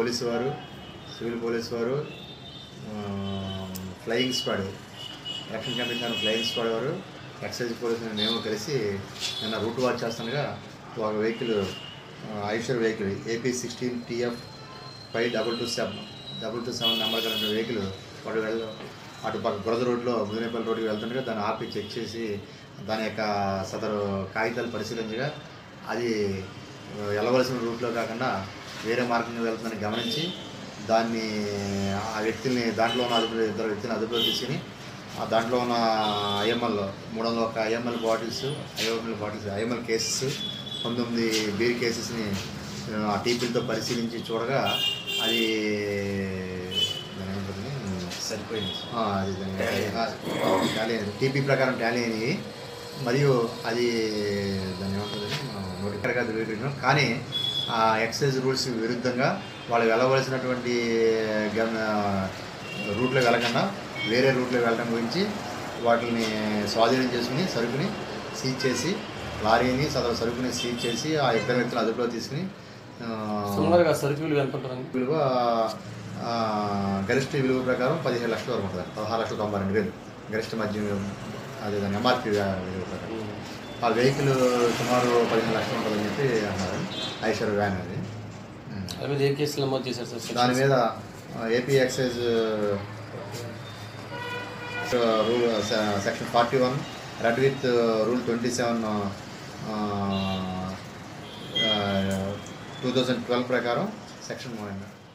Police వారు civil police వారు ఆ, flying squad action commission flying squad వారు ఎక్సైజ్ పోలీసు మేము కలిసి నిన్న రూట్ వాచ్ చేస్తుండగా ఒక vehicle Eicher vehicle AP sixteen TF five double two seven double two seven number కలిగిన వెహికల్ వాడు వెళ్ళ అటు పక్క బురద రోడ్లో ముదినేపల్లి రోడ్డుకి వెళ్తుండగా దాన్ని ఆపి చెక్ చేసి దాని యొక్క సదరు కాగితాలు పరిశీలించగా అది ఆ, వెళ్ళవలసిన రూట్లో కాకుండా వేరే మార్గంగా వెళ్తుందని గమనించి దాన్ని ఆ వ్యక్తుల్ని దాంట్లో ఉన్న అదుపులో ఇద్దరు వ్యక్తులను అదుపులో తీసుకుని ఆ దాంట్లో ఉన్న ఐఎంఎల్ మూడు వందల ఒక IML bottles IML bottles IML cases పంతొమ్మిది బీర్ కేసెస్ని ఆ టీపీలతో పరిశీలించి చూడగా అది దాని ఏమంటుంది? సరిపోయింది ఆ, అది టాలీ అయినది టీపీ ప్రకారం టాలీ అయినవి మరియు అది దాన్ని ఏమంటుంది నోటిఫైగా ధృవీకరించడం కానీ ఆ ఎక్సైజ్ రూల్స్ విరుద్ధంగా వాళ్ళు వెళ్ళవలసినటువంటి గమ రూట్లో వెళ్ళకుండా వేరే రూట్లో వెళ్ళడం గురించి వాటిని స్వాధీనం చేసుకుని సరుకుని సీజ్ చేసి లారీని సదరు సరుకుని సీజ్ చేసి ఆ ఇద్దరు వ్యక్తులు అదుపులో తీసుకుని ఆ, సుమారుగా సరుకు విలువ ఎంత ఉంటుందండి విలువ ఆ, గరిష్ట విలువ ప్రకారం పదిహేను లక్షల వరకు ఉంటుంది పదహారు లక్షల తొంభై రెండు వేలు గరిష్ట మద్యం అదే దాని ఎంఆర్పి విలువ ప్రకారం ఆ వెహికల్ సుమారు పదిహేను లక్షలు ఉంటుందని చెప్పి అన్నారు ఐశ్వర్ వ్యాన్ అది దాని మీద ఏ కేసులు నమోదు చేశారు సార్ దాని మీద AP excise rule section forty one read with rule twenty seven two thousand twelve ప్రకారం సెక్షన్